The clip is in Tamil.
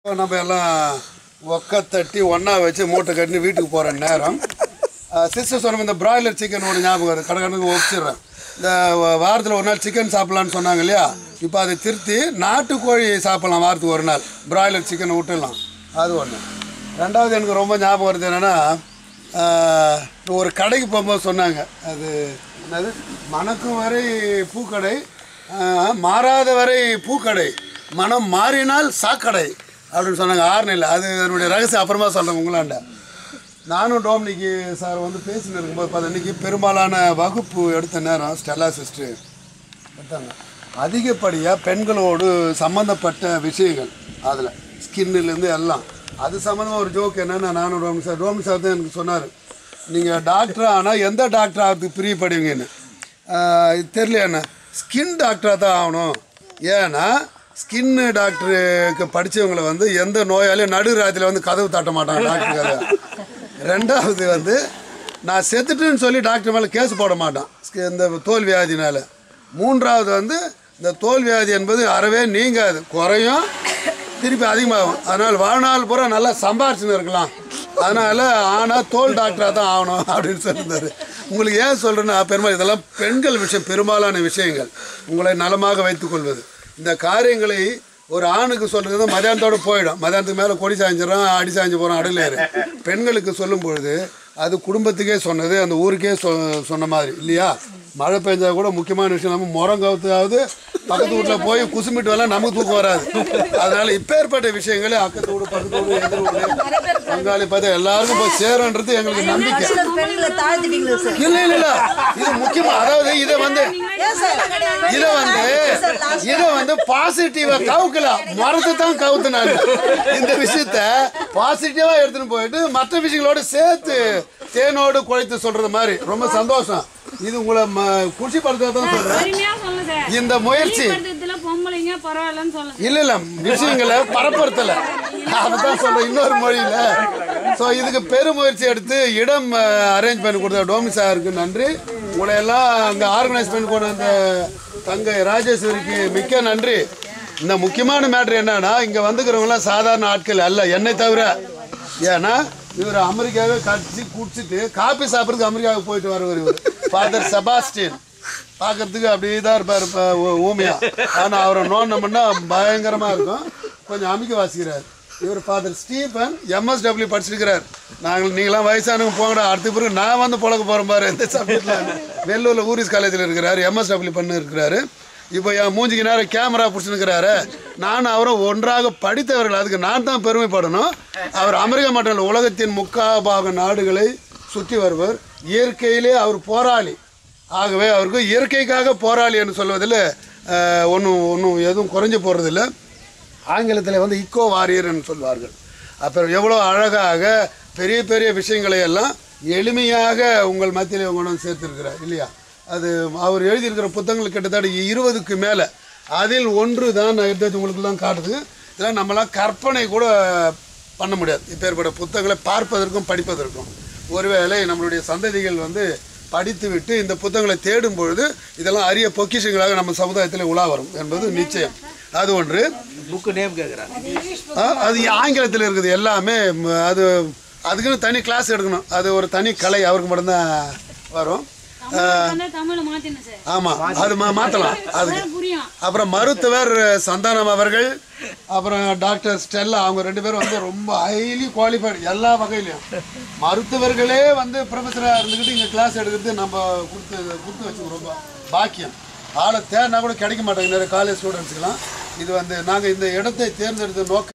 இப்போ நம்ம எல்லாம் ஒக்க தட்டி ஒன்றா வச்சு மூட்டை கட்டி வீட்டுக்கு போகிற நேரம் சிஸ்டர் சொன்ன இந்த பிராய்லர் சிக்கன் ஒரு ஞாபகம் வருது கடற்கனுக்கு ஒப்பிச்சிடுறேன் இந்த வாரத்தில் ஒரு நாள் சிக்கன் சாப்பிட்லான்னு சொன்னாங்க இல்லையா இப்போ அதை திருத்தி நாட்டுக்கோழி சாப்பிட்லாம் வாரத்துக்கு ஒரு நாள் பிராய்லர் சிக்கனை விட்டுடலாம் அது ஒன்று ரெண்டாவது எனக்கு ரொம்ப ஞாபகம் வருது என்னென்னா ஒரு கடைக்கு போகும்போது சொன்னாங்க அது என்னது மணக்கும் வரை பூக்கடை ஆஹ், மாறாத வரை பூக்கடை மனம் மாறினால் சாக்கடை அப்படின்னு சொன்னாங்க ஆறுநிலை அது என்னுடைய ரகசியம் அப்புறமா சொல்கிறேன் உங்களாண்ட நானும் டோம்னிக்கு சார் வந்து பேசின்னு இருக்கும்போது பார்த்தா இன்னைக்கு பெரும்பாலான வகுப்பு எடுத்த நேரம் ஸ்டெல்லா சிஸ்டர் எடுத்தாங்க அதிகப்படியாக பெண்களோடு சம்மந்தப்பட்ட விஷயங்கள் அதில் ஸ்கின்னுலேருந்து எல்லாம் அது சம்மந்தமாக ஒரு ஜோக் என்னன்னா நானும் ரோமி சார் ரோமி சார் தான் எனக்கு சொன்னார் நீங்கள் டாக்டர் ஆனால் எந்த டாக்டர் ஆகிறதுக்கு பிரியப்படுவீங்கன்னு ஆஹ் இது தெரியல என்ன ஸ்கின் டாக்டராக தான் ஆகணும் ஏன்னா ஸ்கின்னு டாக்டருக்கு படித்தவங்களை வந்து எந்த நோயாளியும் நடு ராத்திரில வந்து கதவு தட்ட மாட்டாங்க டாக்டர் கதை ரெண்டாவது வந்து நான் செத்துட்டுன்னு சொல்லி டாக்டர் மேலே கேஸ் போட மாட்டான் ஸ்கி- இந்த தோல் வியாதினால மூன்றாவது வந்து இந்த தோல் வியாதி என்பது அறவே நீங்காது குறையும் திருப்பி அதிகமாகும் அதனால் வாழ்நாள் பூரா நல்லா சம்பாரிச்சுன்னு இருக்கலாம் அதனால் ஆனால் தோல் டாக்டராக தான் ஆகணும் அப்படின்னு சொல்லியிருந்தாரு உங்களுக்கு ஏன் சொல்கிறேன்னா பெரும்பாலும் இதெல்லாம் பெண்கள் விஷயம் பெரும்பாலான விஷயங்கள் உங்களை நலமாக வைத்துக்கொள்வது இந்த காரியங்களை ஒரு ஆணுக்கு சொல்கிறது மதியானத்தோட போயிடும் மதியானத்துக்கு மேலே கொடி சாய்ஞ்சிடறோம் அடி சாய்ஞ்சு போகிறோம் அடலேரு பெண்களுக்கு சொல்லும் பொழுது அது குடும்பத்துக்கே சொன்னது அந்த ஊருக்கே சொ சொன்ன மாதிரி இல்லையா மழை பெஞ்சா கூட முக்கியமான விஷயம் நம்ம முறம் கவுத்தாவது பக்கத்து வீட்டில் போய் குசுமிட்டு வரலாம் நமக்கு தூக்கம் வராது அதனால இப்பேற்பட்ட விஷயங்களே அக்கத்து வீடு பக்கத்து வீடு எதிர் வீடு பங்காளி பார்த்து எல்லாருக்கும் போய் சேரன்றது எங்களுக்கு நம்பிக்கை சில பெண்களை தாழ்த்திட்டீங்களா சார் இல்ல இல்ல இல்ல இது முக்கியமா அதாவது இதை வந்து ஏன் சார் இதை வந்து இதை வந்து பாசிட்டிவா கவுக்கல மரத்தை தான் கவுத்து நான் இந்த விஷயத்த பாசிட்டிவா எடுத்துன்னு போயிட்டு மற்ற விஷயங்களோட சேர்த்து தேனோடு குழைத்து சொல்றது மாதிரி ரொம்ப சந்தோஷம் இது உங்களை ம- குஷிப்படுத்த தான் சொல்றேன் அருமையா சொல்லுங்க சார் இந்த முயற்சி படுத்ததுல பொம்பளைங்க பரவாயில்லன்னு சொல்லுங்க இல்ல இல்ல விஷயங்களை பரப்புறத்துல அதுதான் சொல்றேன் இன்னொரு மொழியில ஸோ இதுக்கு பெருமுயற்சி எடுத்து இடம் அரேஞ்ச் பண்ணி கொடுத்த டோமி சாருக்கு நன்றி உங்களை எல்லாம் அங்கே ஆர்கனைஸ் பண்ணி கொண்டு வந்த தங்கை ராஜேஸ்வரிக்கு மிக்க நன்றி இந்த முக்கியமான மேட்ரு என்னன்னா இங்கே வந்துக்கிறவங்களாம் சாதாரண ஆட்கள் அல்ல என்னை தவிர ஏன்னா இவர் அமெரிக்காவே கடிச்சு குடிச்சிட்டு காப்பி சாப்பிட்றதுக்கு அமெரிக்காவுக்கு போயிட்டு வரவர் இவர் ஃபாதர் செபாஸ்டின் பார்க்கறதுக்கு அப்படியே தான் இருப்பார் இப்போ ஊமையா ஆனால் அவரை நோண்டோம்னா பயங்கரமாக இருக்கும் கொஞ்சம் அமைக்க வாசிக்கிறார் இவர் ஃபாதர் ஸ்டீபன் எம்எஸ்டபிள்யூ படிச்சிருக்கிறார் நாங்கள் நீங்களாம் வயசானவங்க போங்கடா அடுத்த பிறகு நான் வந்து புழக்க போகிறேன் பாரு இந்த சப்ஜெக்டில் வெள்ளூரில் ஊரிஸ் காலேஜில் இருக்கிறார் எம்எஸ்டபிள்யூ பண்ணி இருக்கிறாரு இப்போ என் மூஞ்சிக்கு நேரம் கேமரா பிடிச்சிருக்கிறாரு நானும் அவரும் ஒன்றாக படித்தவர்கள் அதுக்கு நான் தான் பெருமைப்படணும் அவர் அமெரிக்கா மட்டும் இல்லை உலகத்தின் முக்கால் பாக நாடுகளை சுற்றி வருவர் இயற்கையிலே அவர் போராளி ஆகவே அவருக்கு இயற்கைக்காக போராளி என்று சொல்வதில் ஒன்றும் ஒன்றும் எதுவும் குறைஞ்சு போகிறதில்ல ஆங்கிலத்தில் வந்து இக்கோ வாரியர்னு சொல்வார்கள் அப்புறம் எவ்வளோ அழகாக பெரிய பெரிய விஷயங்களை எல்லாம் எளிமையாக உங்கள் மத்தியில் கொண்டு வந்து சேர்த்துருக்கிறார் இல்லையா அது அவர் எழுதியிருக்கிற புத்தகங்கள் கிட்டத்தட்ட இருபதுக்கு மேலே அதில் ஒன்று தான் நான் எடுத்து உங்களுக்குலாம் காட்டுது இதெல்லாம் நம்மளாம் கற்பனை கூட பண்ண முடியாது இப்பேற்பட்ட புத்தகங்களை பார்ப்பதற்கும் படிப்பதற்கும் ஒருவேளை நம்மளுடைய சந்ததிகள் வந்து படித்துவிட்டு இந்த புத்தகங்களை தேடும் பொழுது இதெல்லாம் அரிய பொக்கிஷங்களாக நம்ம சமுதாயத்தில் உலா வரும் என்பது நிச்சயம் அது ஒன்று புக்கு நேம் கேட்குறாங்க ஆ, அது ஆங்கிலத்தில் இருக்குது எல்லாமே ம், அது அதுக்குன்னு தனி கிளாஸ் எடுக்கணும் அது ஒரு தனி கலை அவருக்கு மட்டும்தான் வரும் தமிழ் வந்து தமிழை மாத்தினேன் சார் ஆமாம் அது மா மாற்றலாம் அதுக்கு அதான் புரியும் அப்புறம் மருத்துவர் சந்தானம் அவர்கள் அப்புறம் டாக்டர் ஸ்டெல்லா அவங்க ரெண்டு பேரும் வந்து ரொம்ப ஹைலி குவாலிஃபைடு எல்லா வகையிலையும் மருத்துவர்களே வந்து ப்ரொஃபஸராக இருந்துக்கிட்டு இங்கே கிளாஸ் எடுக்கிறது நம்ம கொடுத்து கொடுத்து வச்சுக்கோ ரொம்ப பாக்கியம் ஆளை தேடினா கூட கிடைக்க மாட்டாங்க நிறைய காலேஜ் ஸ்டூடெண்ட்ஸுக்கெல்லாம் இது வந்து நாங்கள் இந்த இடத்தை தேர்ந்தெடுத்த நோக்கம்